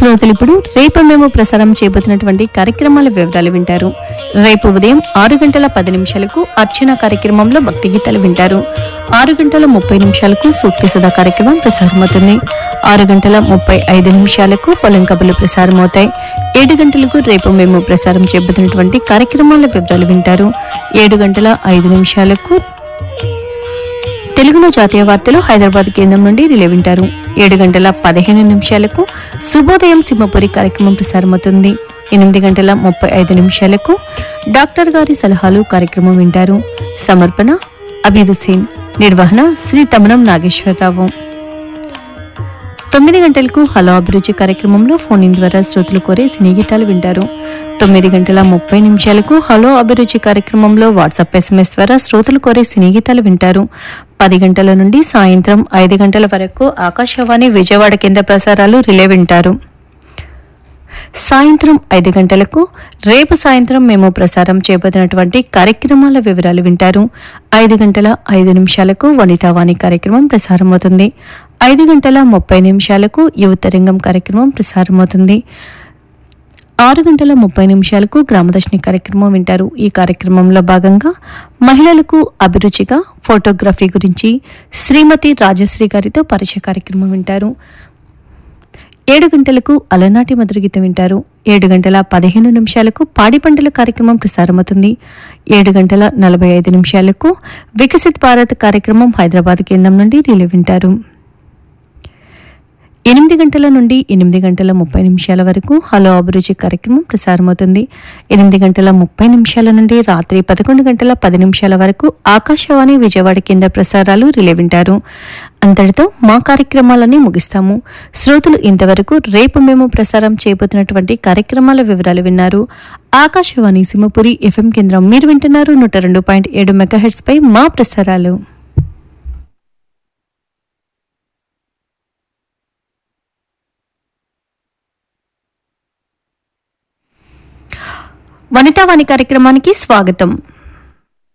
శ్రోతలు ఇప్పుడు రేపు మేము ప్రసారం చేయబోతున్నటువంటి కార్యక్రమాల వివరాలు వింటారు రేపు ఉదయం ఆరు గంటల పది నిమిషాలకు అర్చన కార్యక్రమంలో భక్తి గీతాలు వింటారు ఆరు గంటల ముప్పై నిమిషాలకు సూక్తి సుధా కార్యక్రమం ప్రసారమవుతుంది ఆరు గంటల ముప్పై ఐదు నిమిషాలకు పొలం కబులు ప్రసారమవుతాయి ఏడు గంటలకు రేపు మేము ప్రసారం చేయబోతున్నటువంటి కార్యక్రమాల వివరాలు వింటారు ఏడు గంటల ఐదు నిమిషాలకు తెలుగులో జాతీయ వార్తలు హైదరాబాద్ కేంద్రం నుండి రిలే వింటారు ఏడు గంటల పదిహేను నిమిషాలకు శుభోదయం సింహపురి కార్యక్రమం ప్రసారమవుతుంది ఎనిమిది గంటల ముప్పై ఐదు నిమిషాలకు డాక్టర్ గారి సలహాలు కార్యక్రమం వింటారు సమర్పణ అబీద్ హుసేన్ నిర్వహణ శ్రీ తమనం నాగేశ్వరరావు తొమ్మిది గంటలకు హలో అభిరుచి కార్యక్రమంలో ఫోన్ ఇన్ ద్వారా శ్రోతలు కోరే సినీ గీతాలు వింటారు తొమ్మిది గంటల ముప్పై నిమిషాలకు హలో అభిరుచి కార్యక్రమంలో వాట్సాప్ ఎస్ఎంఎస్ ద్వారా శ్రోతలు కోరే సినీ గీతాలు వింటారు పది గంటల నుండి సాయంత్రం ఐదు గంటల వరకు ఆకాశవాణి విజయవాడ కేంద్ర ప్రసారాలు రిలే వింటారు సాయంత్రం ఐదు గంటలకు రేపు సాయంత్రం మేము ప్రసారం చేయబోతున్నటువంటి కార్యక్రమాల వివరాలు వింటారు ఐదు గంటల ఐదు నిమిషాలకు వనితావాణి కార్యక్రమం ప్రసారమవుతుంది ఐదు గంటల ముప్పై నిమిషాలకు యువతరంగం కార్యక్రమం ప్రసారమవుతుంది ఆరు గంటల ముప్పై నిమిషాలకు గ్రామదర్శిని కార్యక్రమం వింటారు ఈ కార్యక్రమంలో భాగంగా మహిళలకు అభిరుచిగా ఫోటోగ్రఫీ గురించి శ్రీమతి రాజశ్రీ గారితో పరిచయ కార్యక్రమం వింటారు ఏడు గంటలకు అలనాటి మధుర గీతం వింటారు ఏడు గంటల పదిహేను నిమిషాలకు పాడి పంటల కార్యక్రమం ప్రసారమవుతుంది ఏడు గంటల నలభై ఐదు నిమిషాలకు వికసిత్ భారత్ కార్యక్రమం హైదరాబాద్ కేంద్రం నుండి రిలే వింటారు ఎనిమిది గంటల నుండి ఎనిమిది గంటల ముప్పై నిమిషాల వరకు హలో అభిరుచి కార్యక్రమం ప్రసారమవుతుంది ఎనిమిది గంటల ముప్పై నిమిషాల నుండి రాత్రి పదకొండు గంటల పది నిమిషాల వరకు ఆకాశవాణి విజయవాడ కేంద్ర ప్రసారాలు రిలే వింటారు అంతటితో మా కార్యక్రమాలని ముగిస్తాము శ్రోతలు ఇంతవరకు రేపు మేము ప్రసారం చేయబోతున్నటువంటి కార్యక్రమాల వివరాలు విన్నారు ఆకాశవాణి సింహపురి ఎఫ్ఎం కేంద్రం మీరు వింటున్నారు నూట రెండు పాయింట్ ఏడు మెగాహెడ్స్ పై మా ప్రసారాలు వనితావాణి కార్యక్రమానికి స్వాగతం